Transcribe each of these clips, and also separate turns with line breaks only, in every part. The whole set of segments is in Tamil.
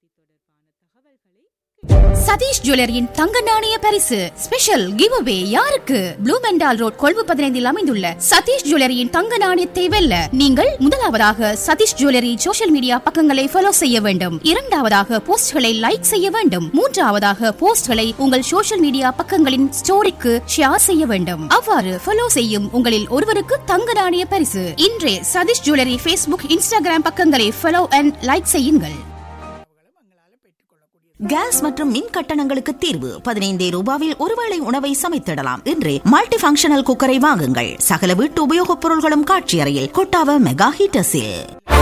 சதீஷ் ஜுவல்லரியின் தங்க நாணய பரிசு ஸ்பெஷல் கிவ் அவே யாருக்கு ப்ளூ மெண்டால் ரோட் கொழும்பு பதினைந்தில் அமைந்துள்ள சதீஷ் ஜுவல்லரியின் தங்க நாணயத்தை வெல்ல நீங்கள் முதலாவதாக சதீஷ் ஜுவல்லரி சோஷியல் மீடியா பக்கங்களை ஃபாலோ செய்ய வேண்டும் இரண்டாவதாக போஸ்ட்களை லைக் செய்ய வேண்டும் மூன்றாவதாக போஸ்ட்களை உங்கள் சோஷியல் மீடியா பக்கங்களின் ஸ்டோரிக்கு ஷேர் செய்ய வேண்டும் அவ்வாறு ஃபாலோ செய்யும் உங்களில் ஒருவருக்கு தங்க நாணய பரிசு இன்றே சதீஷ் ஜுவல்லரி ஃபேஸ்புக் இன்ஸ்டாகிராம் பக்கங்களை ஃபாலோ அண்ட் லைக் செய்யுங்கள்
கேஸ் மற்றும் மின் கட்டணங்களுக்கு தீர்வு பதினைந்தே ரூபாவில் ஒருவேளை உணவை சமைத்திடலாம் என்று மல்டி ஃபங்க்ஷனல் குக்கரை வாங்குங்கள் சகல வீட்டு உபயோகப் பொருள்களும் காட்சி அறையில் கொட்டாவ மெகா ஹீட்டர்ஸில்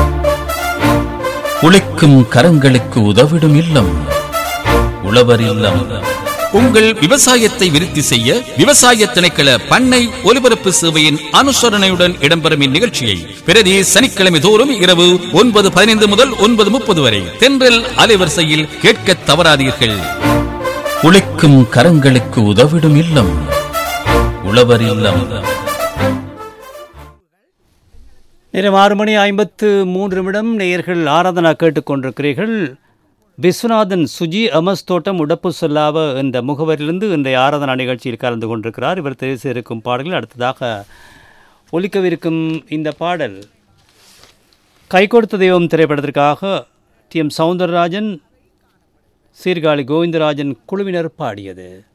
உழைக்கும் கரங்களுக்கு உதவிடும் இல்லம் உழவர் இல்லம் உங்கள் விவசாயத்தை விருத்தி செய்ய விவசாய திணைக்கள பண்ணை ஒலிபரப்பு சேவையின் அனுசரணையுடன் இடம்பெறும் இந்நிகழ்ச்சியை பிரதி சனிக்கிழமை தோறும் இரவு ஒன்பது பதினைந்து முதல் ஒன்பது முப்பது வரை தென்றல் அலைவரிசையில் கேட்க தவறாதீர்கள் உழைக்கும் கரங்களுக்கு உதவிடும் இல்லம் உழவர் இல்லம்
நேரம் ஆறு மணி ஐம்பத்து மூன்று நிமிடம் நேயர்கள் ஆராதனா கேட்டுக்கொண்டிருக்கிறீர்கள் விஸ்வநாதன் சுஜி அமஸ் தோட்டம் உடப்பு சொல்லாவ என்ற முகவரிலிருந்து இன்றைய ஆராதனா நிகழ்ச்சியில் கலந்து கொண்டிருக்கிறார் இவர் தெரிவு செய்திருக்கும் பாடல்கள் அடுத்ததாக ஒலிக்கவிருக்கும் இந்த பாடல் கை கொடுத்த தெய்வம் திரைப்படத்திற்காக டி எம் சவுந்தரராஜன் சீர்காழி கோவிந்தராஜன் குழுவினர் பாடியது